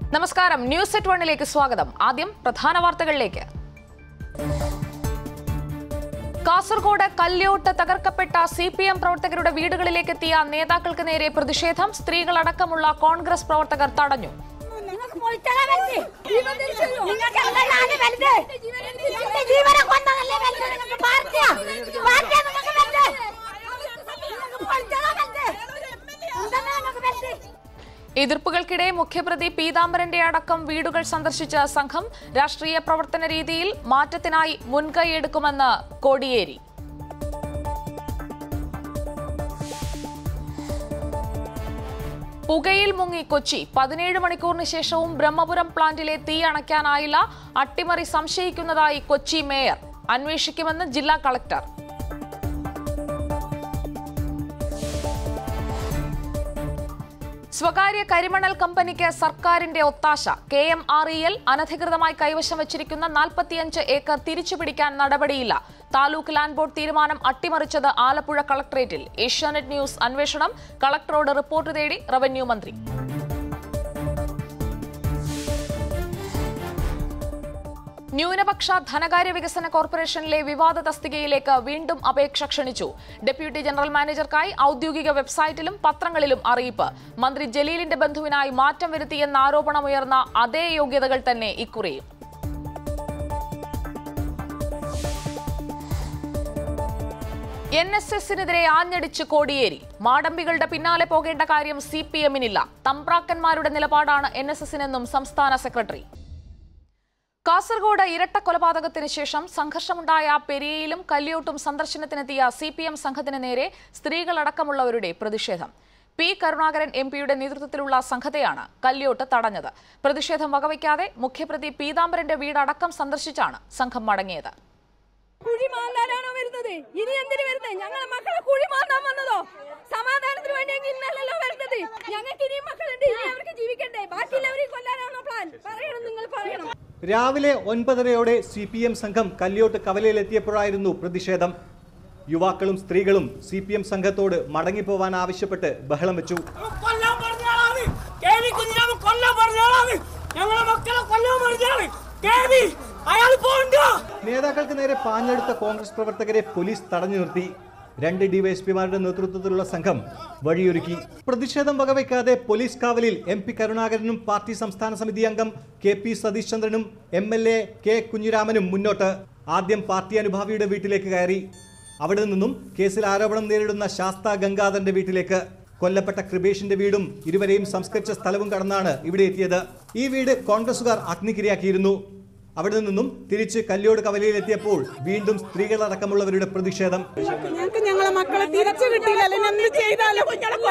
നമസ്കാരം news at വണ്ണിലേക്ക് സ്വാഗതം ആദ്യം പ്രധാന വാർത്തകളിലേക്ക് കാസർഗോഡ് കല്യോട്ട് തകർക്കപ്പെട്ട സി പി എം പ്രവർത്തകരുടെ വീടുകളിലേക്ക് എത്തിയ നേതാക്കൾക്ക് നേരെ പ്രതിഷേധം സ്ത്രീകളടക്കമുള്ള കോൺഗ്രസ് പ്രവർത്തകർ തടഞ്ഞു നിങ്ങൾക്ക് പൊളിച്ചതാ വലുത്. നിങ്ങൾക്ക് എന്താണ് വലുത്? എന്റെ ജീവനെ കൊന്നതല്ലേ വലുത്? നിങ്ങൾക്ക് പാർട്ടിയാ? പാർട്ടിയാ നിങ്ങൾക്ക് വലുത്? നിങ്ങൾക്ക് പൊളിച്ചതാ വലുത്? എന്താണ് നിങ്ങൾക്ക് വലുത്? എതിർപ്പുകൾക്കിടെ മുഖ്യപ്രതി പീതാംബരന്റെ അടക്കം വീടുകൾ സന്ദർശിച്ച സംഘം രാഷ്ട്രീയ പ്രവർത്തന രീതിയിൽ മാറ്റത്തിനായി മുൻകൈയെടുക്കുമെന്ന് കോടിയേരി പുകയിൽ മുങ്ങി കൊച്ചി പതിനേഴ് മണിക്കൂറിന് ശേഷവും ബ്രഹ്മപുരം പ്ലാന്റിലെ തീ അണയ്ക്കാനായില്ല അട്ടിമറി സംശയിക്കുന്നതായി കൊച്ചി മേയർ അന്വേഷിക്കുമെന്ന് ജില്ലാ കളക്ടർ സ്വകാര്യ കരിമണൽ കമ്പനിക്ക് സർക്കാരിന്റെ ഒത്താശ K M R E L അനധികൃതമായി കൈവശം വച്ചിരിക്കുന്ന നാൽപ്പത്തിയഞ്ച് ഏക്കർ തിരിച്ചുപിടിക്കാൻ നടപടിയില്ല താലൂക്ക് ലാൻഡ് ബോർഡ് തീരുമാനം അട്ടിമറിച്ചത് ആലപ്പുഴ കളക്ടറേറ്റിൽ ഏഷ്യാനെറ്റ് ന്യൂസ് അന്വേഷണം കളക്ടറോട് റിപ്പോർട്ട് തേടി റവന്യൂ മന്ത്രി ന്യൂനപക്ഷ ധനകാര്യ വികസന കോർപ്പറേഷനിലെ വിവാദ തസ്തികയിലേക്ക് വീണ്ടും അപേക്ഷ ക്ഷണിച്ചു ഡെപ്യൂട്ടി ജനറൽ മാനേജർക്കായി ഔദ്യോഗിക വെബ്സൈറ്റിലും പത്രങ്ങളിലും അറിയിപ്പ് മന്ത്രി ജലീലിന്റെ ബന്ധുവിനായി മാറ്റം വരുത്തിയെന്ന ആരോപണമുയർന്ന അതേ യോഗ്യതകൾ തന്നെ ഇക്കുറിയും എൻ എസ് എസിനെതിരെ ആഞ്ഞടിച്ച് കോടിയേരി മാടമ്പികളുടെ പിന്നാലെ പോകേണ്ട കാര്യം സി പി എമ്മിനില്ല തമ്പ്രാക്കന്മാരുടെ നിലപാടാണ് എൻ എസ് എസിനെന്നും സംസ്ഥാന സെക്രട്ടറി കാസർഗോഡ് ഇരട്ട കൊലപാതകത്തിന് ശേഷം സംഘർഷമുണ്ടായ പെരിയയിലും കല്യോട്ടും സന്ദർശനത്തിനെത്തിയ സി പി എം സംഘത്തിന് നേരെ സ്ത്രീകളടക്കമുള്ളവരുടെ പ്രതിഷേധം പി കരുണാകരൻ എം പിയുടെ നേതൃത്വത്തിലുള്ള സംഘത്തെയാണ് കല്യോട്ട് തടഞ്ഞത് പ്രതിഷേധം വകവയ്ക്കാതെ മുഖ്യപ്രതി പീതാംബരന്റെ വീടടക്കം സന്ദർശിച്ചാണ് സംഘം മടങ്ങിയത് കുഴി മാന്താനാണോ വരുന്നത് ഇനി എന്തിനു വരുന്നത് ഞങ്ങളെ മക്കളെ കുഴി മാന്താൻ വന്നതോ സമാധാനത്തിന് വേണ്ടിയെങ്കിൽ ഇന്നല്ലല്ലോ വരുന്നത് ഞങ്ങൾക്ക് ഇനിയും മക്കളുണ്ട് ഇനി അവർക്ക് ജീവിക്കണ്ടേ ബാക്കിയുള്ളവരെയും കൊല്ലാനാണോ പ്ലാൻ പറയണം നിങ്ങൾ പറയണം രാവിലെ ഒൻപതരയോടെ സി പി എം സംഘം കല്യോട്ട് കവലയിലെത്തിയപ്പോഴായിരുന്നു പ്രതിഷേധം യുവാക്കളും സ്ത്രീകളും സി പി എം സംഘത്തോട് മടങ്ങിപ്പോവാൻ ആവശ്യപ്പെട്ട് ബഹളം വെച്ചു കൊല്ലാൻ പറഞ്ഞാളാണ് കെ വി കുഞ്ഞിരാമൻ കൊല്ലാൻ പറഞ്ഞാളാണ് ഞങ്ങളെ മക്കളെ കൊല്ലാൻ പറഞ്ഞാള് കെ വി അയാൾ പോണ്ട നേതാക്കൾക്ക് നേരെ പാഞ്ഞെടുത്ത കോൺഗ്രസ് പ്രവർത്തകരെ പോലീസ് തടഞ്ഞു നിർത്തി രണ്ട് ഡിവൈഎസ്പിമാരുടെ നേതൃത്വത്തിലുള്ള സംഘം വഴിയൊരുക്കി പ്രതിഷേധം വകവയ്ക്കാതെ പോലീസ് കാവലിൽ എം പി കരുണാകരനും പാർട്ടി സംസ്ഥാന സമിതി അംഗം കെ പി സതീഷ് ചന്ദ്രനും എം എൽ എ കെ കുഞ്ഞിരാമനും മുന്നോട്ട് ആദ്യം പാർട്ടി അനുഭാവിയുടെ വീട്ടിലേക്ക് കയറി അവിടെ നിന്നും കേസിൽ ആരോപണം നേരിടുന്ന ശാസ്ത ഗംഗാധരന്റെ വീട്ടിലേക്ക് കൊല്ലപ്പെട്ട കൃപേഷിന്റെ വീടും ഇരുവരെയും സംസ്കരിച്ച സ്ഥലവും കടന്നാണ് ഇവിടെ എത്തിയത് ഈ വീട് കോൺഗ്രസുകാർ അഗ്നിക്കിരയാക്കിയിരുന്നു അവിടെ നിന്നും തിരിച്ച് കല്യോട് കവലയിലെത്തിയപ്പോൾ വീണ്ടും സ്ത്രീകളടക്കമുള്ളവരുടെ പ്രതിഷേധം ഞങ്ങൾക്ക് ഞങ്ങളെ മക്കളെ തിരിച്ചു കിട്ടിയില്ല അല്ലെങ്കിൽ എന്ത് ചെയ്താലും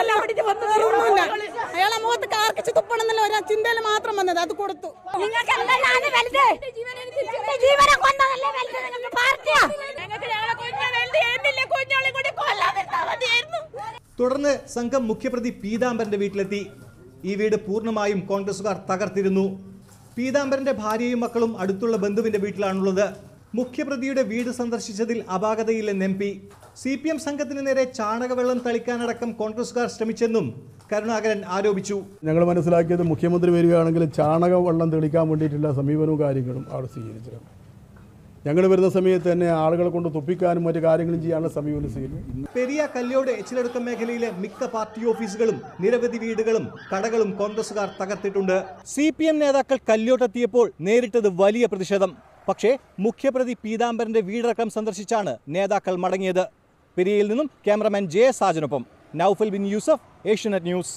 ഒന്നുമില്ല. അയാളെ മുഖത്ത് കാർക്കിച്ച് തുപ്പണമെന്നല്ല ഒരു ചിന്തയിൽ മാത്രം വന്നത് അത് കൊടുത്തു നിങ്ങൾക്ക് എന്താണ് വലുത്? എന്റെ ജീവനെ കൊന്നതല്ലേ വലുത്? നിങ്ങൾക്ക് പാർട്ടിയാ? ഞങ്ങൾക്ക് ഞങ്ങളെ കുഞ്ഞെ വേണ്ടി എന്നില്ല കുഞ്ഞോളെ കൂടി കൊല്ലാൻ വരുത്താൻ മതിയായിരുന്നു തുടർന്ന് സംഘം മുഖ്യപ്രതി പീതാംബരന്റെ വീട്ടിലെത്തി ഈ വീട് പൂർണ്ണമായും കോൺഗ്രസുകാർ തകർത്തിരുന്നു പീതാംബരന്റെ ഭാര്യയും മക്കളും അടുത്തുള്ള ബന്ധുവിന്റെ വീട്ടിലാണുള്ളത് മുഖ്യപ്രതിയുടെ വീട് സന്ദർശിച്ചതിൽ അപാകതയില്ലെന്ന് M P C P M സംഘത്തിന് നേരെ ചാണകവെള്ളം തളിക്കാനടക്കം കോൺഗ്രസുകാർ ശ്രമിച്ചെന്നും കരുണാകരൻ ആരോപിച്ചു ഞങ്ങൾ മനസ്സിലാക്കിയത് മുഖ്യമന്ത്രി വരികയാണെങ്കിൽ ചാണകം വെള്ളം തെളിക്കാൻ വേണ്ടിയിട്ടുള്ള സമീപനവും കാര്യങ്ങളും അവിടെ സ്വീകരിച്ചിട്ടുണ്ട് ഞങ്ങൾ വരുന്ന സമയത്ത് തന്നെ ആളുകളെ കൊണ്ട് തുപ്പിക്കാനും മറ്റു കാര്യങ്ങളും ചെയ്യാനുള്ള സമീപനം സ്വീകരിക്കും പെരിയ കല്യോട് എച്ചിലടുക്കം മേഖലയിലെ മിക്ക പാർട്ടി ഓഫീസുകളും നിരവധി വീടുകളും കടകളും കോൺഗ്രസുകാർ തകർത്തിട്ടുണ്ട് സി പി എം നേതാക്കൾ കല്യോട്ടെത്തിയപ്പോൾ നേരിട്ടത് വലിയ പ്രതിഷേധം പക്ഷേ മുഖ്യപ്രതി പീതാംബരന്റെ വീടടക്കം സന്ദർശിച്ചാണ് നേതാക്കൾ മടങ്ങിയത് പെരിയയിൽ നിന്നും ക്യാമറമാൻ ജെ സാജനൊപ്പം നൌഫൽ ബിൻ യൂസഫ് ഏഷ്യനെറ്റ് ന്യൂസ്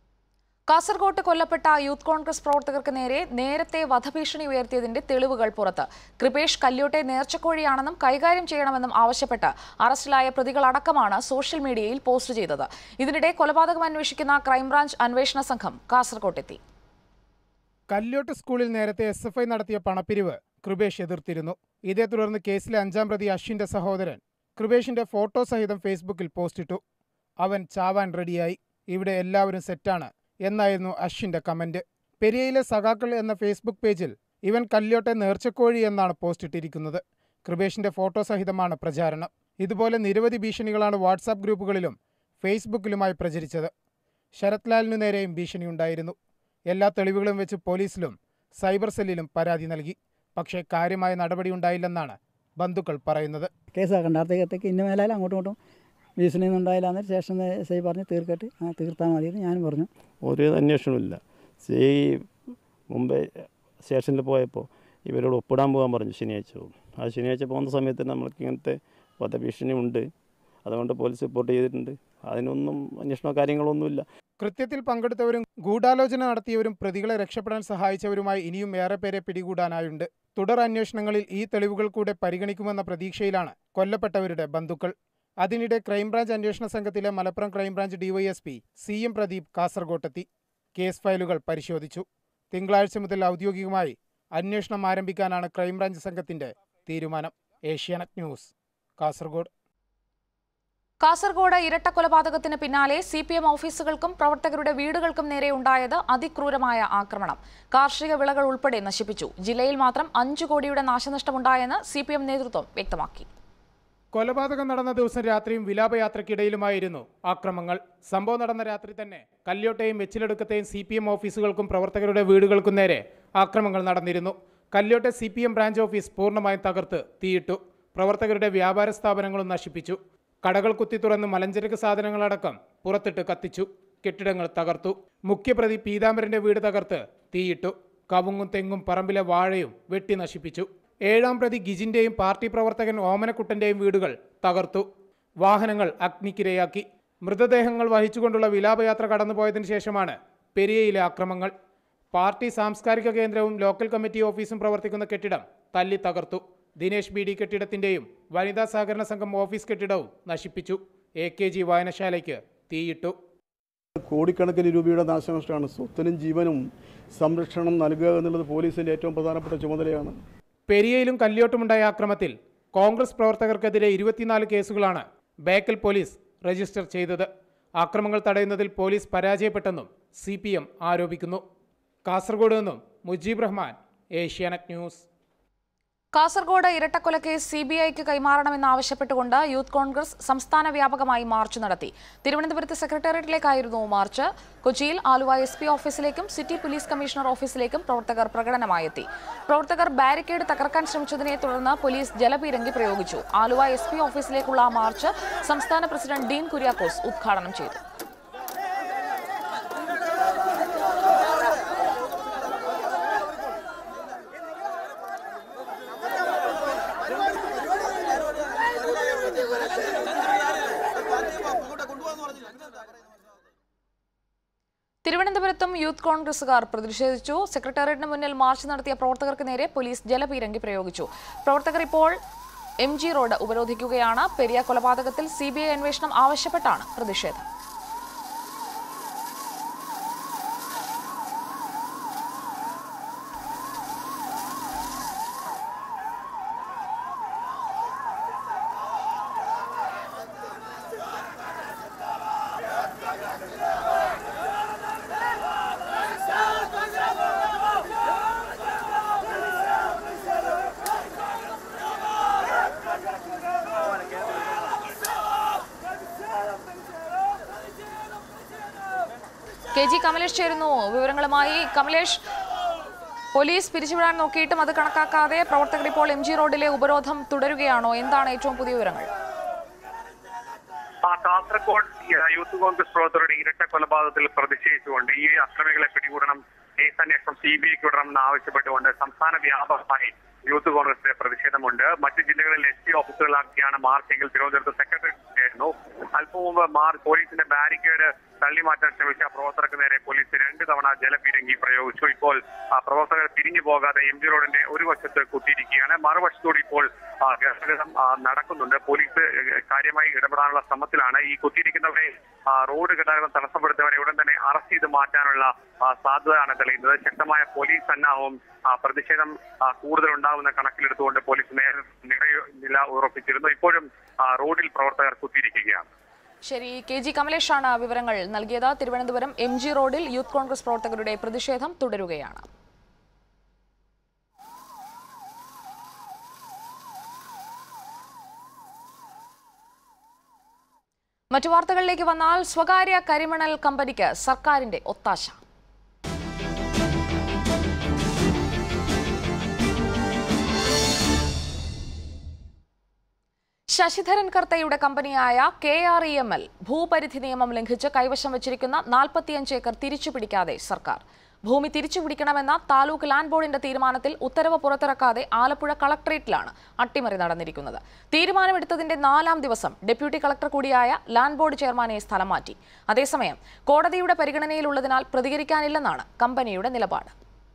കാസർകോട്ട് കൊല്ലപ്പെട്ട യൂത്ത് കോൺഗ്രസ് പ്രവർത്തകർക്ക് നേരെ നേരത്തെ വധഭീഷണി ഉയർത്തിയതിന്റെ തെളിവുകൾ പുറത്ത് കൃപേഷ് കല്യോട്ടെ നേർച്ചക്കോഴിയാണെന്നും കൈകാര്യം ചെയ്യണമെന്നും ആവശ്യപ്പെട്ട് അറസ്റ്റിലായ പ്രതികളടക്കമാണ് സോഷ്യൽ മീഡിയയിൽ പോസ്റ്റ് ചെയ്തത് ഇതിനിടെ കൊലപാതകം അന്വേഷിക്കുന്ന ക്രൈംബ്രാഞ്ച് അന്വേഷണ സംഘം കാസർകോട്ടെത്തി കല്യോട്ട് സ്കൂളിൽ നേരത്തെ എസ് എഫ് ഐ നടത്തിയ പണപ്പിരിവ് കൃപേഷ് എതിർത്തിരുന്നു ഇതേ തുടർന്ന് കേസിലെ അഞ്ചാം പ്രതി അശ്വിന്റെ സഹോദരൻ കൃപേഷിന്റെ ഫോട്ടോ സഹിതം ഫേസ്ബുക്കിൽ പോസ്റ്റിട്ടു അവൻ ചാവാൻ റെഡിയായി ഇവിടെ എല്ലാവരും സെറ്റാണ് എന്നായിരുന്നു അശ്വിന്റെ കമന്റ് പെരിയയിലെ സഖാക്കൾ എന്ന ഫേസ്ബുക്ക് പേജിൽ ഇവൻ കല്യോട്ടെ നേർച്ചക്കോഴി എന്നാണ് പോസ്റ്റ് ഇട്ടിരിക്കുന്നത് കൃപേഷിന്റെ ഫോട്ടോ സഹിതമാണ് പ്രചാരണം ഇതുപോലെ നിരവധി ഭീഷണികളാണ് വാട്സാപ്പ് ഗ്രൂപ്പുകളിലും ഫേസ്ബുക്കിലുമായി പ്രചരിച്ചത് ശരത് ലാലിനു നേരെയും ഭീഷണിയുണ്ടായിരുന്നു എല്ലാ തെളിവുകളും വെച്ച് പോലീസിലും സൈബർ സെല്ലിലും പരാതി നൽകി പക്ഷേ കാര്യമായ നടപടിയുണ്ടായില്ലെന്നാണ് ബന്ധുക്കൾ പറയുന്നത് കേസാക്കണ്ട അടുത്തേക്ക് ഇന്ന മേലായാലും അങ്ങോട്ടും ഇങ്ങോട്ടും ഭീഷണിയൊന്നും ഉണ്ടായില്ല എന്നിട്ട് സ്റ്റേഷൻ എസ് ഐ പറഞ്ഞ് തീർക്കട്ട് ആ തീർത്താൽ മതി എന്ന് ഞാനും പറഞ്ഞു ഒരു അന്വേഷണമില്ല സി മുമ്പേ സ്റ്റേഷനിൽ പോയപ്പോൾ ഇവരോട് ഒപ്പിടാൻ പോകാൻ പറഞ്ഞു ശനിയാഴ്ച പോകും ആ ശനിയാഴ്ച പോകുന്ന സമയത്ത് നമ്മൾക്ക് ഇങ്ങനത്തെ വധഭീഷണി ഉണ്ട് അതുകൊണ്ട് പോലീസ് റിപ്പോർട്ട് ചെയ്തിട്ടുണ്ട് അതിനൊന്നും അന്വേഷണമോ കാര്യങ്ങളൊന്നുമില്ല കൃത്യത്തിൽ പങ്കെടുത്തവരും ഗൂഢാലോചന നടത്തിയവരും പ്രതികളെ രക്ഷപ്പെടാൻ സഹായിച്ചവരുമായി ഇനിയും ഏറെ പേരെ പിടികൂടാനായുണ്ട് തുടർ അന്വേഷണങ്ങളിൽ ഈ തെളിവുകൾ കൂടെ പരിഗണിക്കുമെന്ന പ്രതീക്ഷയിലാണ് കൊല്ലപ്പെട്ടവരുടെ ബന്ധുക്കൾ അതിനിടെ ക്രൈംബ്രാഞ്ച് അന്വേഷണ സംഘത്തിലെ Malappuram crime branch DYSP C M Pradeep കാസർഗോട്ടെത്തി കേസ് ഫയലുകൾ പരിശോധിച്ചു തിങ്കളാഴ്ച മുതൽ ഔദ്യോഗികമായി അന്വേഷണം ആരംഭിക്കാനാണ് ക്രൈംബ്രാഞ്ച് സംഘത്തിന്റെ തീരുമാനം ഏഷ്യാനെറ്റ് ന്യൂസ് കാസർഗോഡ് കാസർഗോഡ് ഇരട്ടക്കൊലപാതകത്തിന് പിന്നാലെ സി പി എം ഓഫീസുകൾക്കും പ്രവർത്തകരുടെ വീടുകൾക്കും നേരെ ഉണ്ടായത് അതിക്രൂരമായ ആക്രമണം കാർഷിക വിളകൾ ഉൾപ്പെടെ നശിപ്പിച്ചു ജില്ലയിൽ മാത്രം അഞ്ചു കോടിയുടെ നാശനഷ്ടമുണ്ടായെന്ന് സി പി എം നേതൃത്വം വ്യക്തമാക്കി കൊലപാതകം നടന്ന ദിവസം രാത്രിയും വിലാപയാത്രയ്ക്കിടയിലുമായിരുന്നു ആക്രമങ്ങൾ സംഭവം നടന്ന രാത്രി തന്നെ കല്യോട്ടെയും വെച്ചിലെടുക്കത്തെയും സി പി എം ഓഫീസുകൾക്കും പ്രവർത്തകരുടെ വീടുകൾക്കും നേരെ ആക്രമങ്ങൾ നടന്നിരുന്നു കല്യോട്ടെ C P M branch office പൂർണ്ണമായും തകർത്ത് തീയിട്ടു പ്രവർത്തകരുടെ വ്യാപാര സ്ഥാപനങ്ങളും നശിപ്പിച്ചു കടകൾ കുത്തി തുറന്ന് മലഞ്ചരക്ക് സാധനങ്ങളടക്കം പുറത്തിട്ട് കത്തിച്ചു കെട്ടിടങ്ങൾ തകർത്തു മുഖ്യപ്രതി പീതാംബരന്റെ വീട് തകർത്ത് തീയിട്ടു കവുങ്ങും തെങ്ങും പറമ്പിലെ വാഴയും വെട്ടി നശിപ്പിച്ചു ഏഴാം പ്രതി ഗിജിന്റെയും പാർട്ടി പ്രവർത്തകൻ ഓമനക്കുട്ടന്റെയും വീടുകൾ തകർത്തു വാഹനങ്ങൾ അഗ്നിക്കിരയാക്കി മൃതദേഹങ്ങൾ വഹിച്ചുകൊണ്ടുള്ള വിലാപയാത്ര കടന്നുപോയതിനു ശേഷമാണ് പെരിയയിലെ ആക്രമങ്ങൾ പാർട്ടി സാംസ്കാരിക കേന്ദ്രവും ലോക്കൽ കമ്മിറ്റി ഓഫീസും പ്രവർത്തിക്കുന്ന കെട്ടിടം തല്ലി തകർത്തു ദിനേശ് ബി ഡി കെട്ടിടത്തിന്റെയും വനിതാ സഹകരണ സംഘം ഓഫീസ് കെട്ടിടവും നശിപ്പിച്ചു എ കെ ജി വായനശാലയ്ക്ക് തീയിട്ടു കോടിക്കണക്കിന് രൂപയുടെ നാശനഷ്ടമാണ് സ്വത്തിനും ജീവനും സംരക്ഷണം നൽകുക എന്നുള്ളത് പോലീസിൻ്റെ ഏറ്റവും പ്രധാനപ്പെട്ട ചുമതലയാണ് പെരിയയിലും കല്യോട്ടുമുണ്ടായ ആക്രമത്തിൽ കോൺഗ്രസ് പ്രവർത്തകർക്കെതിരെ ഇരുപത്തിനാല് കേസുകളാണ് ബേക്കൽ പോലീസ് രജിസ്റ്റർ ചെയ്തത് ആക്രമങ്ങൾ തടയുന്നതിൽ പോലീസ് പരാജയപ്പെട്ടെന്നും സി പി എം ആരോപിക്കുന്നു കാസർഗോഡ് നിന്നും മുജീബ് റഹ്മാൻ ഏഷ്യാനെറ്റ് ന്യൂസ് കാസർഗോഡ് ഇരട്ടക്കൊലക്കേസ് സി ബി ഐക്ക് കൈമാറണമെന്നാവശ്യപ്പെട്ടുകൊണ്ട് യൂത്ത് കോൺഗ്രസ് സംസ്ഥാന വ്യാപകമായി മാർച്ച് നടത്തി തിരുവനന്തപുരത്ത് സെക്രട്ടേറിയറ്റിലേക്കായിരുന്നു മാർച്ച് കൊച്ചിയിൽ ആലുവ എസ് പി ഓഫീസിലേക്കും സിറ്റി പോലീസ് കമ്മീഷണർ ഓഫീസിലേക്കും പ്രവർത്തകർ പ്രകടനമായെത്തി പ്രവർത്തകർ ബാരിക്കേഡ് തകർക്കാൻ ശ്രമിച്ചതിനെ തുടർന്ന് പോലീസ് ജലപീരങ്കി പ്രയോഗിച്ചു ആലുവ എസ് പി ഓഫീസിലേക്കുള്ള മാർച്ച് സംസ്ഥാന പ്രസിഡന്റ് ഡീൻ കുര്യാക്കോസ് ഉദ്ഘാടനം ചെയ്തു തിരുവനന്തപുരത്തും യൂത്ത് കോൺഗ്രസുകാർ പ്രതിഷേധിച്ചു സെക്രട്ടേറിയറ്റിന് മുന്നിൽ മാർച്ച് നടത്തിയ പ്രവർത്തകർക്ക് നേരെ പോലീസ് ജലപീരങ്കി പ്രയോഗിച്ചു പ്രവർത്തകർ ഇപ്പോൾ എം ജി റോഡ് ഉപരോധിക്കുകയാണ് പെരിയ കൊലപാതകത്തിൽ സി ബി ഐ അന്വേഷണം ആവശ്യപ്പെട്ടാണ് പ്രതിഷേധം കെ ജി കമലേഷ് ചേരുന്നു വിവരങ്ങളുമായി കമലേഷ് പോലീസ് പിരിച്ചുവിടാൻ നോക്കിയിട്ടും അത് കണക്കാക്കാതെ പ്രവർത്തകർ ഇപ്പോൾ എം ജി റോഡിലെ ഉപരോധം തുടരുകയാണോ എന്താണ് ഏറ്റവും പുതിയ വിവരങ്ങൾ ആ കാസർഗോഡ് യൂത്ത് കോൺഗ്രസ് പ്രവർത്തകരുടെ ഇരട്ട കൊലപാതകത്തിൽ പ്രതിഷേധിച്ചുകൊണ്ട് ഈ അക്രമികളെ പിടികൂടണം കേസ് അന്വേഷണം സി ബി ഐക്ക് വിടണമെന്ന് ആവശ്യപ്പെട്ടുകൊണ്ട് സംസ്ഥാന വ്യാപകമായി യൂത്ത് കോൺഗ്രസിന്റെ പ്രതിഷേധമുണ്ട് മറ്റു ജില്ലകളിൽ എസ് പി ഓഫീസുകളാക്കിയാണ് മാർച്ചെങ്കിൽ തിരുവനന്തപുരത്ത് സെക്രട്ടറി ആയിരുന്നു അല്പം മുമ്പ് മാർ പോലീസിന്റെ ബാരിക്കേഡ് തള്ളിമാറ്റാൻ ശ്രമിച്ച പ്രവർത്തകർക്ക് നേരെ പോലീസ് രണ്ട് തവണ ജലപീരങ്കി പ്രയോഗിച്ചു ഇപ്പോൾ ആ, പ്രവർത്തകർ തിരിഞ്ഞു പോകാതെ എം ജി റോഡിന്റെ ഒരു വശത്ത് കുത്തിയിരിക്കുകയാണ് മറുവശത്തൂടെ ഇപ്പോൾ ആ, ഗതാഗതം ആ, നടക്കുന്നുണ്ട് പോലീസ് ഏഹ്, കാര്യമായി ഇടപെടാനുള്ള ശ്രമത്തിലാണ് ഈ കുത്തിയിരിക്കുന്നവരെ ആ, റോഡ് ഗതാഗതം തടസ്സപ്പെടുത്തിയവരെ ഉടൻ തന്നെ അറസ്റ്റ് ചെയ്ത് മാറ്റാനുള്ള ആ, സാധ്യതയാണ് തെളിയുന്നത് ശക്തമായ പോലീസ് സന്നാഹവും ആ, പ്രതിഷേധം ആ, കൂടുതൽ ഉണ്ടാകുന്ന കണക്കിലെടുത്തുകൊണ്ട് പോലീസ് നേരെ നില ഉറപ്പിച്ചിരുന്നു ഇപ്പോഴും ആ, റോഡിൽ പ്രവർത്തകർ കുത്തിയിരിക്കുകയാണ് ശരി കെ ജി കമലേഷാണ് വിവരങ്ങൾ നൽകിയത് തിരുവനന്തപുരം എം ജി റോഡിൽ യൂത്ത് കോൺഗ്രസ് പ്രവർത്തകരുടെ പ്രതിഷേധം തുടരുകയാണ് മറ്റു വാർത്തകളിലേക്ക് വന്നാൽ സ്വകാര്യ കരിമണൽ കമ്പനിക്ക് സർക്കാരിന്റെ ഒത്താശ ശശിധരൻ കർത്തയുടെ കമ്പനിയായ K R E M L ഭൂപരിധി നിയമം ലംഘിച്ച് കൈവശം വച്ചിരിക്കുന്ന നാൽപ്പത്തിയഞ്ച് ഏക്കർ തിരിച്ചുപിടിക്കാതെ സർക്കാർ ഭൂമി തിരിച്ചുപിടിക്കണമെന്ന താലൂക്ക് ലാൻഡ് ബോർഡിന്റെ തീരുമാനത്തിൽ ഉത്തരവ് പുറത്തിറക്കാതെ ആലപ്പുഴ കളക്ടറേറ്റിലാണ് അട്ടിമറി നടന്നിരിക്കുന്നത് തീരുമാനമെടുത്തതിന്റെ നാലാം ദിവസം ഡെപ്യൂട്ടി കളക്ടർ കൂടിയായ ലാൻഡ് ബോർഡ് ചെയർമാനെ സ്ഥലം മാറ്റി അതേസമയം കോടതിയുടെ പരിഗണനയിലുള്ളതിനാൽ പ്രതികരിക്കാനില്ലെന്നാണ് കമ്പനിയുടെ നിലപാട്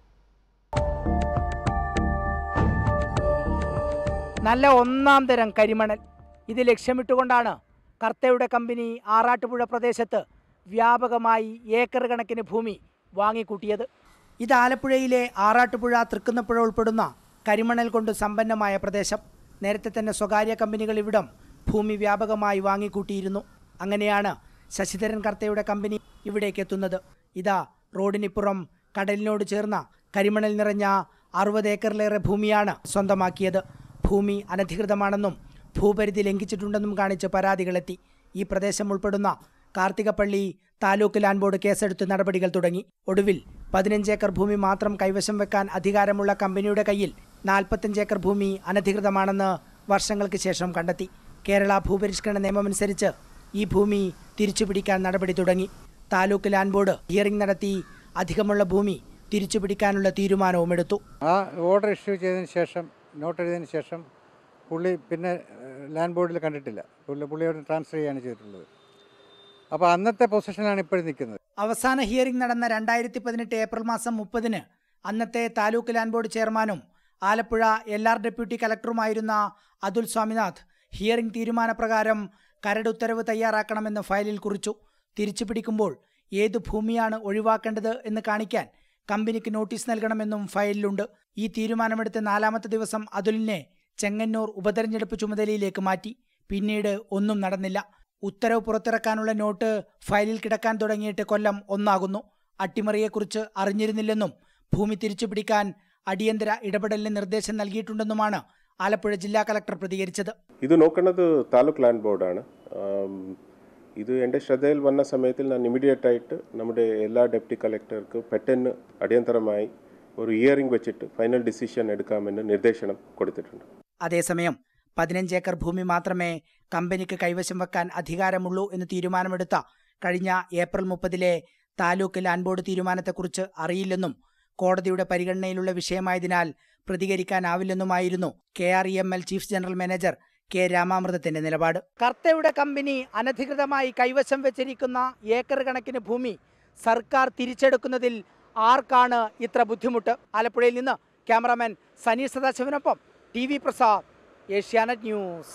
നല്ല ഒന്നാം തരം കരിമണൽ ഇത് ലക്ഷ്യമിട്ടുകൊണ്ടാണ് കർത്തയുടെ കമ്പനി ആറാട്ടുപുഴ പ്രദേശത്ത് വ്യാപകമായി ഏക്കർ കണക്കിന് ഭൂമി വാങ്ങിക്കൂട്ടിയത് ഇത് ആലപ്പുഴയിലെ ആറാട്ടുപുഴ തൃക്കുന്നപ്പുഴ ഉൾപ്പെടുന്ന കരിമണൽ കൊണ്ട് സമ്പന്നമായ പ്രദേശം നേരത്തെ തന്നെ സ്വകാര്യ കമ്പനികൾ ഇവിടം ഭൂമി വ്യാപകമായി വാങ്ങിക്കൂട്ടിയിരുന്നു അങ്ങനെയാണ് ശശിധരൻ കർത്തയുടെ കമ്പനി ഇവിടേക്ക് എത്തുന്നത് ഇതാ റോഡിനിപ്പുറം കടലിനോട് ചേർന്ന കരിമണൽ നിറഞ്ഞ അറുപത് ഏക്കറിലേറെ ഭൂമിയാണ് സ്വന്തമാക്കിയത് ഭൂമി അനധികൃതമാണെന്നും ഭൂപരിധി ലംഘിച്ചിട്ടുണ്ടെന്നും കാണിച്ച് പരാതികളെത്തി ഈ പ്രദേശം ഉൾപ്പെടുന്ന കാർത്തികപ്പള്ളി താലൂക്ക് ലാൻഡ് ബോർഡ് കേസെടുത്ത് നടപടികൾ തുടങ്ങി ഒടുവിൽ പതിനഞ്ച് ഏക്കർ ഭൂമി മാത്രം കൈവശം വെക്കാൻ അധികാരമുള്ള കമ്പനിയുടെ കയ്യിൽ നാൽപ്പത്തഞ്ച് ഏക്കർ ഭൂമി അനധികൃതമാണെന്ന് വർഷങ്ങൾക്ക് ശേഷം കണ്ടെത്തി കേരള ഭൂപരിഷ്കരണ നിയമമനുസരിച്ച് ഈ ഭൂമി തിരിച്ചുപിടിക്കാൻ നടപടി തുടങ്ങി താലൂക്ക് ലാൻഡ് ബോർഡ് ഹിയറിംഗ് നടത്തി അധികമുള്ള ഭൂമി തിരിച്ചുപിടിക്കാനുള്ള തീരുമാനവും എടുത്തു ആ ഓർഡർ ഇഷ്യൂ ചെയ്തതിന് ശേഷം നോട്ട് എഴുതിയതിന് ശേഷം പുള്ളി പിന്നെ ഏഹ്, ലാൻഡ് ബോർഡിൽ കണ്ടിട്ടില്ല പുള്ളി പുള്ളിയോട് ട്രാൻസ്ഫർ ചെയ്യാണ് ചെയ്തിട്ടുള്ളത് അപ്പോൾ അന്നത്തെ പൊസിഷനാണ് ഇപ്പോഴും നിൽക്കുന്നത് അവസാന ഹിയറിംഗ് നടന്ന രണ്ടായിരത്തി പതിനെട്ട് ഏപ്രിൽ മാസം മുപ്പതിന് അന്നത്തെ താലൂക്ക് ലാൻഡ് ബോർഡ് ചെയർമാനും ആലപ്പുഴ എൽ ആർ ഡെപ്യൂട്ടി കലക്ടറുമായിരുന്ന അതുൽ സ്വാമിനാഥ് ഹിയറിംഗ് തീരുമാനപ്രകാരം കരട് ഉത്തരവ് തയ്യാറാക്കണമെന്ന് ഫയലിൽ കുറിച്ചു തിരിച്ചു പിടിക്കുമ്പോൾ ഏതു ഭൂമിയാണ് ഒഴിവാക്കേണ്ടത് എന്ന് കാണിക്കാൻ കമ്പനിക്ക് നോട്ടീസ് നൽകണമെന്നും ഫയലിലുണ്ട് ഈ തീരുമാനമെടുത്ത നാലാമത്തെ ദിവസം അതുലിനെ ചെങ്ങന്നൂർ ഉപതെരഞ്ഞെടുപ്പ് ചുമതലയിലേക്ക് മാറ്റി പിന്നീട് ഒന്നും നടന്നില്ല ഉത്തരവ് പുറത്തിറക്കാനുള്ള നോട്ട് ഫയലിൽ കിടക്കാൻ തുടങ്ങിയിട്ട് കൊല്ലം ഒന്നാകുന്നു അട്ടിമറിയെക്കുറിച്ച് അറിഞ്ഞിരുന്നില്ലെന്നും ഭൂമി തിരിച്ചുപിടിക്കാൻ അടിയന്തര ഇടപെടലിന് നിർദ്ദേശം നൽകിയിട്ടുണ്ടെന്നുമാണ് ആലപ്പുഴ ജില്ലാ കലക്ടർ പ്രതികരിച്ചത് ഇത് നോക്കുന്നത് താലൂക്ക് ലാൻഡ് ബോർഡാണ് ആം, ഇത് എൻ്റെ ശ്രദ്ധയിൽ വന്ന സമയത്തിൽ ഞാൻ ഇമ്മീഡിയറ്റ് ആയിട്ട് നമ്മുടെ എല്ലാ ഡെപ്യൂട്ടി കളക്ടർക്ക് പെട്ടെന്ന് അടിയന്തരമായി ഒരു ഇയറിംഗ് വെച്ചിട്ട് ഫൈനൽ ഡിസിഷൻ എടുക്കാമെന്ന് നിർദ്ദേശനം കൊടുത്തിട്ടുണ്ട് അതേസമയം പതിനഞ്ച് ഏക്കർ ഭൂമി മാത്രമേ കമ്പനിക്ക് കൈവശം വെക്കാൻ അധികാരമുള്ളൂ എന്ന് തീരുമാനമെടുത്ത കഴിഞ്ഞ ഏപ്രിൽ മുപ്പതിലെ താലൂക്ക് ലാൻഡ് ബോർഡ് തീരുമാനത്തെക്കുറിച്ച് അറിയില്ലെന്നും കോടതിയുടെ പരിഗണനയിലുള്ള വിഷയമായതിനാൽ പ്രതികരിക്കാനാവില്ലെന്നുമായിരുന്നു K R E M L chief general manager K രാമാമൃതത്തിന്റെ നിലപാട് കർത്തയുടെ കമ്പനി അനധികൃതമായി കൈവശം വെച്ചിരിക്കുന്ന ഏക്കർ കണക്കിന് ഭൂമി സർക്കാർ തിരിച്ചെടുക്കുന്നതിൽ ആർക്കാണ് ഇത്ര ബുദ്ധിമുട്ട് ആലപ്പുഴയിൽ നിന്ന് ക്യാമറാമാൻ സനീഷ് സദാശിവനൊപ്പം T V Prasad Asianet news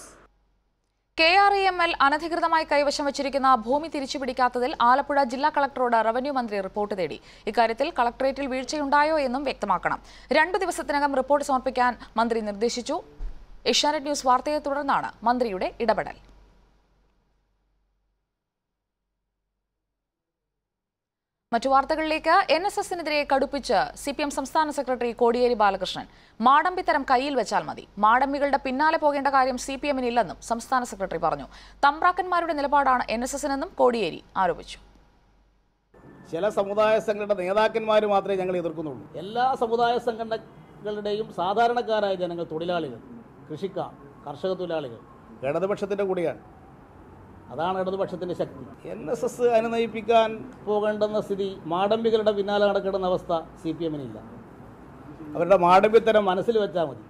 K R E M L അനധികൃതമായി കൈവശം വച്ചിരിക്കുന്ന ഭൂമി തിരിച്ചുപിടിക്കാത്തതിൽ ആലപ്പുഴ ജില്ലാ കളക്ടറോട് റവന്യൂ മന്ത്രി റിപ്പോർട്ട് തേടി ഇക്കാര്യത്തിൽ കളക്ടറേറ്റിൽ വീഴ്ചയുണ്ടായോ എന്നും വ്യക്തമാക്കണം രണ്ടു ദിവസത്തിനകം റിപ്പോർട്ട് സമർപ്പിക്കാൻ മന്ത്രി നിർദ്ദേശിച്ചു ഏഷ്യാനെറ്റ് ന്യൂസ് വാർത്തയെ തുടർന്നാണ് മന്ത്രിയുടെ ഇടപെടൽ മറ്റു വാർത്തകളിലേക്ക് എൻ എസ് എസിനെതിരെ കടുപ്പിച്ച് സി പി എം സംസ്ഥാന സെക്രട്ടറി കോടിയേരി ബാലകൃഷ്ണൻ മാടമ്പിത്തരം കയ്യിൽ വെച്ചാൽ മതി മാടമ്പികളുടെ പിന്നാലെ പോകേണ്ട കാര്യം സി പി എമ്മിനില്ലെന്നും സംസ്ഥാന സെക്രട്ടറി പറഞ്ഞു തമ്പ്രാക്കന്മാരുടെ നിലപാടാണ് എൻ എസ് എസിനെന്നും കോടിയേരി ആരോപിച്ചു ചില സമുദായ സംഘടന നേതാക്കന്മാർ മാത്രമേ ഞങ്ങൾ എതിർക്കുന്നുള്ളൂ എല്ലാ സമുദായ സംഘടനകളുടെയും സാധാരണക്കാരായ ജനങ്ങൾ തൊഴിലാളികൾ കൃഷിക്കാർ കർഷക തൊഴിലാളികൾ ഇടതുപക്ഷത്തിൻ്റെ കൂടെയാണ് അതാണ് ഇടതുപക്ഷത്തിൻ്റെ ശക്തി എൻ എസ് എസ് അനുനയിപ്പിക്കാൻ പോകേണ്ടെന്ന സ്ഥിതി മാടമ്പികളുടെ പിന്നാലെ നടക്കുന്ന അവസ്ഥ സി പി എമ്മിനില്ല അവരുടെ മാടമ്പിത്തരം മനസ്സിൽ വെച്ചാൽ മതി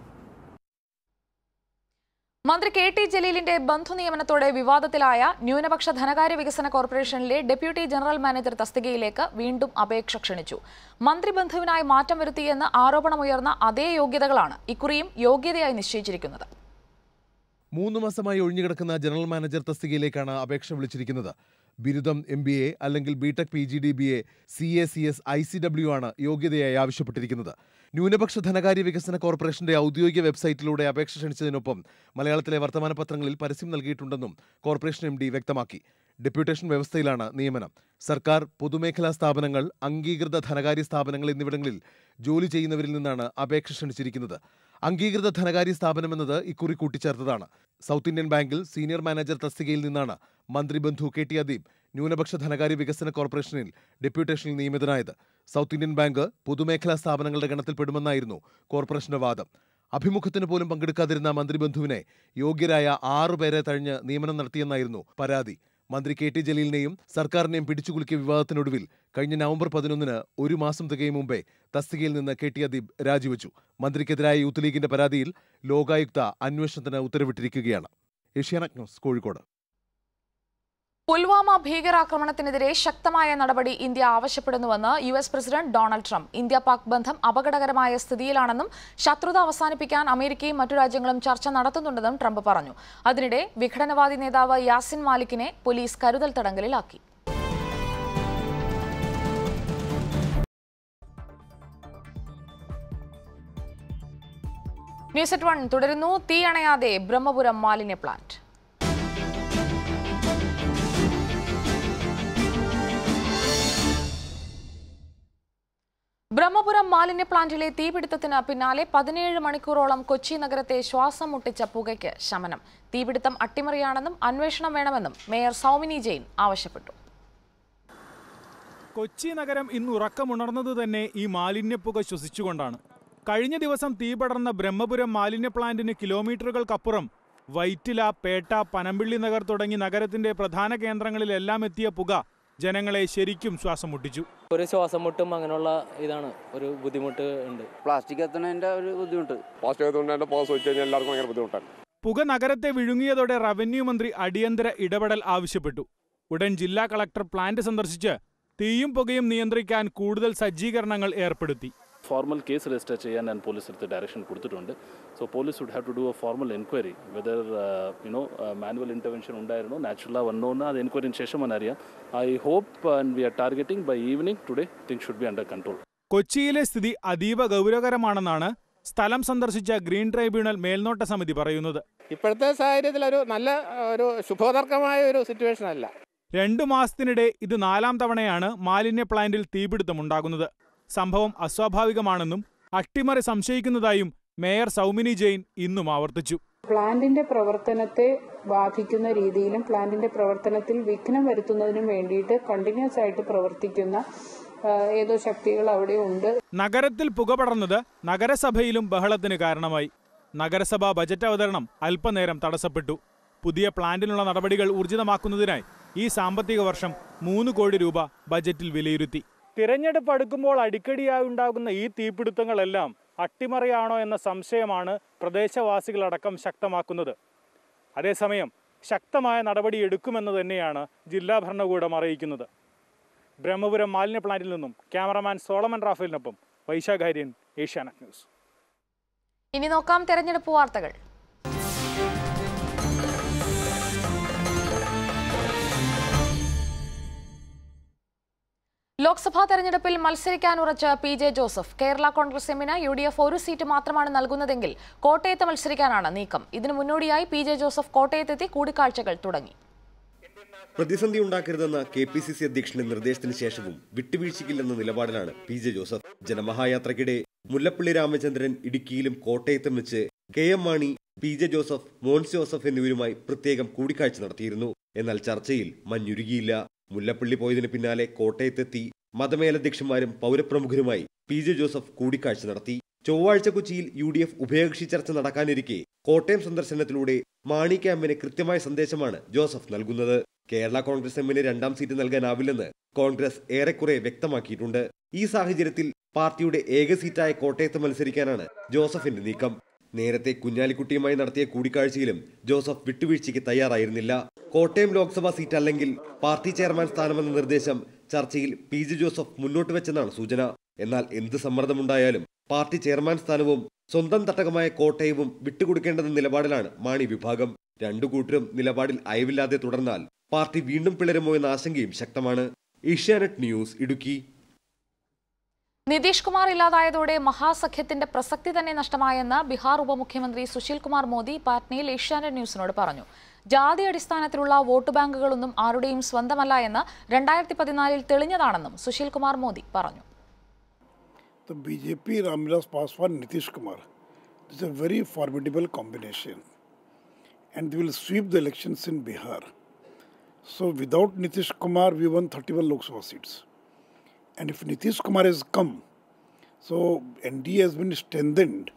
മന്ത്രി കെ ടി ജലീലിന്റെ ബന്ധു നിയമനത്തോടെ വിവാദത്തിലായ ന്യൂനപക്ഷ ധനകാര്യ വികസന കോർപ്പറേഷനിലെ ഡെപ്യൂട്ടി ജനറൽ മാനേജർ തസ്തികയിലേക്ക് വീണ്ടും അപേക്ഷ ക്ഷണിച്ചു മന്ത്രി ബന്ധുവിനായി മാറ്റം വരുത്തിയെന്ന് ആരോപണമുയർന്ന അതേ യോഗ്യതകളാണ് ഇക്കുറിയും യോഗ്യതയായി നിശ്ചയിച്ചിരിക്കുന്നത് മൂന്ന് മാസമായി ഒഴിഞ്ഞുകിടക്കുന്ന ജനറൽ മാനേജർ തസ്തികയിലേക്കാണ് അപേക്ഷ വിളിച്ചിരിക്കുന്നത് ബിരുദം എം ബി എ അല്ലെങ്കിൽ BTech P G D B A C A C S I C W ആണ് യോഗ്യതയായി ആവശ്യപ്പെട്ടിരിക്കുന്നത് ന്യൂനപക്ഷ ധനകാര്യ വികസന കോർപ്പറേഷന്റെ ഔദ്യോഗിക വെബ്സൈറ്റിലൂടെ അപേക്ഷ ക്ഷണിച്ചതിനൊപ്പം മലയാളത്തിലെ വർത്തമാന പത്രങ്ങളിൽ പരസ്യം നൽകിയിട്ടുണ്ടെന്നും കോർപ്പറേഷൻ എം ഡി വ്യക്തമാക്കി ഡെപ്യൂട്ടേഷൻ വ്യവസ്ഥയിലാണ് നിയമനം സർക്കാർ പൊതുമേഖലാ സ്ഥാപനങ്ങൾ അംഗീകൃത ധനകാര്യ സ്ഥാപനങ്ങൾ എന്നിവിടങ്ങളിൽ ജോലി ചെയ്യുന്നവരിൽ നിന്നാണ് അപേക്ഷ ക്ഷണിച്ചിരിക്കുന്നത് അംഗീകൃത ധനകാര്യ സ്ഥാപനമെന്നത് ഇക്കുറി കൂട്ടിച്ചേർത്തതാണ് സൗത്ത് ഇന്ത്യൻ ബാങ്കിൽ സീനിയർ മാനേജർ തസ്തികയിൽ നിന്നാണ് മന്ത്രി ബന്ധു കെ ടി അദീബ് ന്യൂനപക്ഷ ധനകാര്യ വികസന കോർപ്പറേഷനിൽ ഡെപ്യൂട്ടേഷനിൽ നിയമിതനായത് സൗത്ത് ഇന്ത്യൻ ബാങ്ക് പൊതുമേഖലാ സ്ഥാപനങ്ങളുടെ ഗണത്തിൽപ്പെടുമെന്നായിരുന്നു കോർപ്പറേഷന്റെ വാദം അഭിമുഖത്തിന് പോലും പങ്കെടുക്കാതിരുന്ന മന്ത്രി ബന്ധുവിനെ യോഗ്യരായ ആറുപേരെ തഴിഞ്ഞ് നിയമനം നടത്തിയെന്നായിരുന്നു പരാതി മന്ത്രി കെ ടി ജലീലിനെയും സർക്കാരിനെയും പിടിച്ചുകുലുക്കിയ വിവാദത്തിനൊടുവിൽ കഴിഞ്ഞ നവംബർ പതിനൊന്നിന് ഒരു മാസം തികയും മുമ്പേ തസ്തികയിൽ നിന്ന് കെ ടി അദീബ് രാജിവെച്ചു മന്ത്രിക്കെതിരായ യൂത്ത് ലീഗിന്റെ പരാതിയിൽ ലോകായുക്ത അന്വേഷണത്തിന് ഉത്തരവിട്ടിരിക്കുകയാണ് ഏഷ്യാനെറ്റ് ന്യൂസ് കോഴിക്കോട് പുൽവാമ ഭീകരാക്രമണത്തിനെതിരെ ശക്തമായ നടപടി ഇന്ത്യ ആവശ്യപ്പെടുന്നുവെന്ന് U S president Donald Trump India Pak ബന്ധം അപകടകരമായ സ്ഥിതിയിലാണെന്നും ശത്രുത അവസാനിപ്പിക്കാൻ അമേരിക്കയും മറ്റു രാജ്യങ്ങളും ചർച്ച നടത്തുന്നുണ്ടെന്നും ട്രംപ് പറഞ്ഞു അതിനിടെ വിഘടനവാദി നേതാവ് യാസിൻ മാലിക്കിനെ പോലീസ് കരുതൽ തടങ്കലിലാക്കി ന്യൂസ് അറ്റ് വൺ തുടരുന്നു തീ അണയാതെ ബ്രഹ്മപുരം മാലിന്യ പ്ലാന്റ് ബ്രഹ്മപുരം മാലിന്യ പ്ലാന്റിലെ തീപിടുത്തത്തിന് പിന്നാലെ പതിനേഴ് മണിക്കൂറോളം കൊച്ചി നഗരത്തെ ശ്വാസം മുട്ടിച്ച പുകയ്ക്ക് ശമനം തീപിടുത്തം അട്ടിമറിയാണെന്നും അന്വേഷണം വേണമെന്നും മേയർ സൗമിനി ജെയിൻ ആവശ്യപ്പെട്ടു കൊച്ചി നഗരം ഇന്ന് ഉറക്കമുണർന്നത് തന്നെ ഈ മാലിന്യപ്പുക ശ്വസിച്ചുകൊണ്ടാണ് കഴിഞ്ഞ ദിവസം തീപടർന്ന ബ്രഹ്മപുരം മാലിന്യ പ്ലാന്റിന് കിലോമീറ്ററുകൾക്കപ്പുറം വൈറ്റില പേട്ട പനമ്പിള്ളി നഗർ തുടങ്ങി നഗരത്തിന്റെ പ്രധാന കേന്ദ്രങ്ങളിലെല്ലാം എത്തിയ പുക ജനങ്ങളെ ശരിക്കും ശ്വാസം മുട്ടിച്ചു ഒരു ശ്വാസം മുട്ടും അങ്ങനെയുള്ള ഇതാണ് ഒരു ബുദ്ധിമുട്ട് ഉണ്ട് പ്ലാസ്റ്റിക് എത്തണതിന്റെ ഒരു ബുദ്ധിമുട്ട് പ്ലാസ്റ്റിക് എത്തുന്നതിന്റെ പോസ് വെച്ച് കഴിഞ്ഞാൽ എല്ലാവർക്കും ഭയങ്കര ബുദ്ധിമുട്ടാണ് പുക നഗരത്തെ വിഴുങ്ങിയതോടെ റവന്യൂ മന്ത്രി അടിയന്തര ഇടപെടൽ ആവശ്യപ്പെട്ടു ഉടൻ ജില്ലാ കളക്ടർ പ്ലാന്റ് സന്ദർശിച്ച് തീയും പുകയും നിയന്ത്രിക്കാൻ കൂടുതൽ സജ്ജീകരണങ്ങൾ ഏർപ്പെടുത്തി ഫോർമൽ കേസ് രജിസ്റ്റർ ചെയ്യാൻ ഞാൻ പോലീസിനടുത്ത് ഡയറക്ഷൻ കൊടുത്തിട്ടുണ്ട് so police would have to do a formal enquiry whether you know manual intervention ഉണ്ടായിരുന്നോ നാച്ചുറലാ വന്നോ എന്ന് അത് എൻക്വയറിന് ശേഷം അറിയാം I hope and we are targeting by evening today thing should be under control കൊച്ചിയിലെ സ്ഥിതി അതീവ ഗൗരവകരമാണെന്നാണ് സ്ഥലം സന്ദർശിച്ച ഗ്രീൻ ട്രൈബ്യൂണൽ മേൽനോട്ട സമിതി പറയുന്നത് ഇപ്പോഴത്തെ സാഹചര്യത്തിൽ ഒരു നല്ല ഒരു ശുഭോദർക്കമായ ഒരു സിറ്റുവേഷൻ അല്ല രണ്ടു മാസത്തിനിടെ ഇത് നാലാം തവണയാണ് മാലിന്യ പ്ലാന്റിൽ തീപിടുത്തമുണ്ടാകുന്നത് സംഭവം അസ്വാഭാവികമാണെന്നും അട്ടിമറി സംശയിക്കുന്നതായും മേയർ സൗമിനി ജെയിൻ ഇന്നും ആവർത്തിച്ചു പ്ലാന്റിന്റെ പ്രവർത്തനത്തെ ബാധിക്കുന്ന രീതിയിലും പ്ലാന്റിന്റെ പ്രവർത്തനത്തിൽ വിഘ്നം വരുത്തുന്നതിനും വേണ്ടിയിട്ട് കണ്ടിന്യൂസ് ആയിട്ട് പ്രവർത്തിക്കുന്ന ആ, ഏതോ ശക്തികൾ അവിടെ ഉണ്ട് നഗരത്തിൽ പുക പടർന്നത് നഗരസഭയിലും ബഹളത്തിന് കാരണമായി നഗരസഭാ ബജറ്റ് അവതരണം അല്പനേരം തടസ്സപ്പെട്ടു പുതിയ പ്ലാന്റിനുള്ള നടപടികൾ ഊർജിതമാക്കുന്നതിനായി ഈ സാമ്പത്തിക വർഷം മൂന്ന് കോടി രൂപ ബജറ്റിൽ വിലയിരുത്തി തിരഞ്ഞെടുപ്പ് അടുക്കുമ്പോൾ അടിക്കടിയായി ഉണ്ടാകുന്ന ഈ തീപിടുത്തങ്ങളെല്ലാം അട്ടിമറിയാണോ എന്ന സംശയമാണ് പ്രദേശവാസികളടക്കം ശക്തമാക്കുന്നത് അതേസമയം ശക്തമായ നടപടി എടുക്കുമെന്ന് തന്നെയാണ് ജില്ലാ ഭരണകൂടം അറിയിക്കുന്നത് ബ്രഹ്മപുരം മാലിന്യ പ്ലാന്റിൽ നിന്നും ക്യാമറമാൻ സോളമൻ റാഫേലിനൊപ്പം വൈശാഖാര്യൻ ഏഷ്യാനെറ്റ് ന്യൂസ് ഇനി നോക്കാം തെരഞ്ഞെടുപ്പ് വാർത്തകൾ ലോക്സഭാ തെരഞ്ഞെടുപ്പിൽ മത്സരിക്കാൻ ഉറച്ച പി ജെ ജോസഫ് കേരള കോൺഗ്രസ് എമ്മിന് യു ഡി എഫ് ഒരു സീറ്റ് മാത്രമാണ് നൽകുന്നതെങ്കിൽ കോട്ടയത്ത് മത്സരിക്കാനാണ് നീക്കം ഇതിനു മുന്നോടിയായി പി ജെ ജോസഫ് കോട്ടയത്തെത്തി കൂടിക്കാഴ്ചകൾ തുടങ്ങി പ്രതിസന്ധി ഉണ്ടാക്കരുതെന്ന കെ പി സി സി അധ്യക്ഷന്റെ നിർദ്ദേശത്തിന് ശേഷവും വിട്ടുവീഴ്ചയ്ക്കില്ലെന്ന നിലപാടിലാണ് പി ജെ ജോസഫ് ജനമഹായാത്രയ്ക്കിടെ മുല്ലപ്പള്ളി രാമചന്ദ്രൻ ഇടുക്കിയിലും കോട്ടയത്തും വെച്ച് K M Mani P J Joseph Mons Joseph എന്നിവരുമായി പ്രത്യേകം കൂടിക്കാഴ്ച നടത്തിയിരുന്നു എന്നാൽ ചർച്ചയിൽ മഞ്ഞുരുകിയില്ല മുല്ലപ്പള്ളി പോയതിന് പിന്നാലെ കോട്ടയത്തെത്തി മതമേലധ്യക്ഷന്മാരും പൗരപ്രമുഖരുമായി പി ജെ ജോസഫ് കൂടിക്കാഴ്ച നടത്തി ചൊവ്വാഴ്ച കൊച്ചിയിൽ യു ഡി എഫ് ഉഭയകക്ഷി ചർച്ച നടക്കാനിരിക്കെ കോട്ടയം സന്ദർശനത്തിലൂടെ മാണി ക്യാമ്പിന് കൃത്യമായ സന്ദേശമാണ് ജോസഫ് നൽകുന്നത് കേരള കോൺഗ്രസ് എമ്മിന് രണ്ടാം സീറ്റ് നൽകാനാവില്ലെന്ന് കോൺഗ്രസ് ഏറെക്കുറെ വ്യക്തമാക്കിയിട്ടുണ്ട് ഈ സാഹചര്യത്തിൽ പാർട്ടിയുടെ ഏക സീറ്റായ കോട്ടയത്ത് മത്സരിക്കാനാണ് ജോസഫിന്റെ നീക്കം നേരത്തെ കുഞ്ഞാലിക്കുട്ടിയുമായി നടത്തിയ കൂടിക്കാഴ്ചയിലും ജോസഫ് വിട്ടുവീഴ്ചയ്ക്ക് തയ്യാറായിരുന്നില്ല കോട്ടയം ലോക്സഭാ സീറ്റ് അല്ലെങ്കിൽ പാർട്ടി ചെയർമാൻ സ്ഥാനമെന്ന നിർദ്ദേശം ചർച്ചയിൽ പി ജെ ജോസഫ് മുന്നോട്ട് വെച്ചെന്നാണ് സൂചന എന്നാൽ എന്ത് സമ്മർദ്ദമുണ്ടായാലും പാർട്ടി ചെയർമാൻ സ്ഥാനവും സ്വന്തം തട്ടകമായ കോട്ടയവും വിട്ടുകൊടുക്കേണ്ടെന്ന നിലപാടിലാണ് മാണി വിഭാഗം രണ്ടു കൂട്ടരും നിലപാടിൽ അയവില്ലാതെ തുടർന്നാൽ പാർട്ടി വീണ്ടും പിളരുമോ എന്ന ആശങ്കയും ശക്തമാണ് ഏഷ്യാനെറ്റ് ന്യൂസ് ഇടുക്കി നിതീഷ് കുമാർ ഇല്ലാതായതോടെ മഹാസഖ്യത്തിന്റെ പ്രസക്തി തന്നെ നഷ്ടമായെന്ന് ബീഹാർ ഉപമുഖ്യമന്ത്രി സുശീൽ കുമാർ മോദി പാറ്റ്നയിൽ ഏഷ്യാനെറ്റ് ന്യൂസിനോട് പറഞ്ഞു ജാതി അടിസ്ഥാനത്തിലുള്ള വോട്ട് ബാങ്കുകളൊന്നും ആരുടെയും സ്വന്തമല്ല എന്ന് രണ്ടായിരത്തി പതിനാലിൽ തെളിഞ്ഞതാണെന്നും സുശീൽ കുമാർ മോദി പറഞ്ഞു तो BJP Ramvilas Paswan Nitish Kumar this is a very formidable combination and they will sweep the elections in Bihar. So without Nitish Kumar, we won 31 Lok Sabha seats. And if Nitish Kumar has come, so NDA has been strengthened.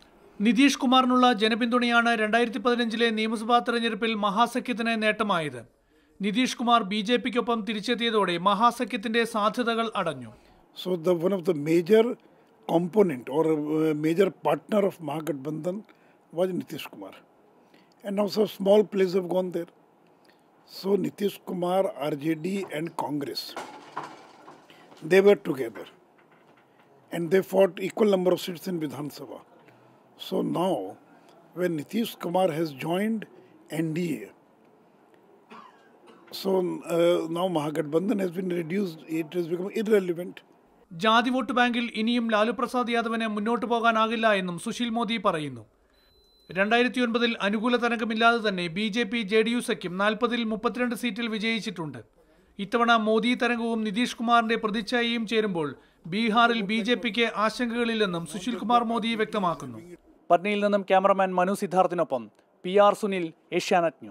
Nitish കുമാറിനുള്ള ജനപിന്തുണയാണ് രണ്ടായിരത്തി പതിനഞ്ചിലെ നിയമസഭാ തെരഞ്ഞെടുപ്പിൽ മഹാസഖ്യത്തിന് നേട്ടമായത് Nitish Kumar B J പിക്കൊപ്പം തിരിച്ചെത്തിയതോടെ മഹാസഖ്യത്തിന്റെ സാധ്യതകൾ അടഞ്ഞു So the one of the major component or uh, major partner of Mahagathbandhan was Nitish Kumar, and also small players have gone there. So Nitish Kumar, RJD, and Congress, they were together, and they fought equal number of seats in Vidhan Sabha. So now, when Nitish Kumar has joined NDA, so uh, now Mahagathbandhan has been reduced; it has become irrelevant. ജാതി vote ബാങ്കിൽ ഇനിയും ലാലു പ്രസാദ് യാദവിന് മുന്നോട്ട് പോകാനാകില്ല എന്നും സുശീൽ മോദി പറയുന്നു രണ്ടായിരത്തി ഒൻപതിൽ അനുകൂല തരംഗമില്ലാതെ തന്നെ B J P J D U സഖ്യം നാൽപ്പതിൽ മുപ്പത്തിരണ്ട് സീറ്റിൽ വിജയിച്ചിട്ടുണ്ട് ഇത്തവണ മോദി തരംഗവും നിതീഷ് കുമാറിന്റെ പ്രതിച്ഛായയും ചേരുമ്പോൾ ബീഹാറിൽ ബി ജെ പിക്ക് ആശങ്കകളില്ലെന്നും സുശീൽ കുമാർ മോദി വ്യക്തമാക്കുന്നു പട്നയിൽ നിന്നും ക്യാമറമാൻ മനു സിദ്ധാർത്ഥിനൊപ്പം P R Sunil Asianet news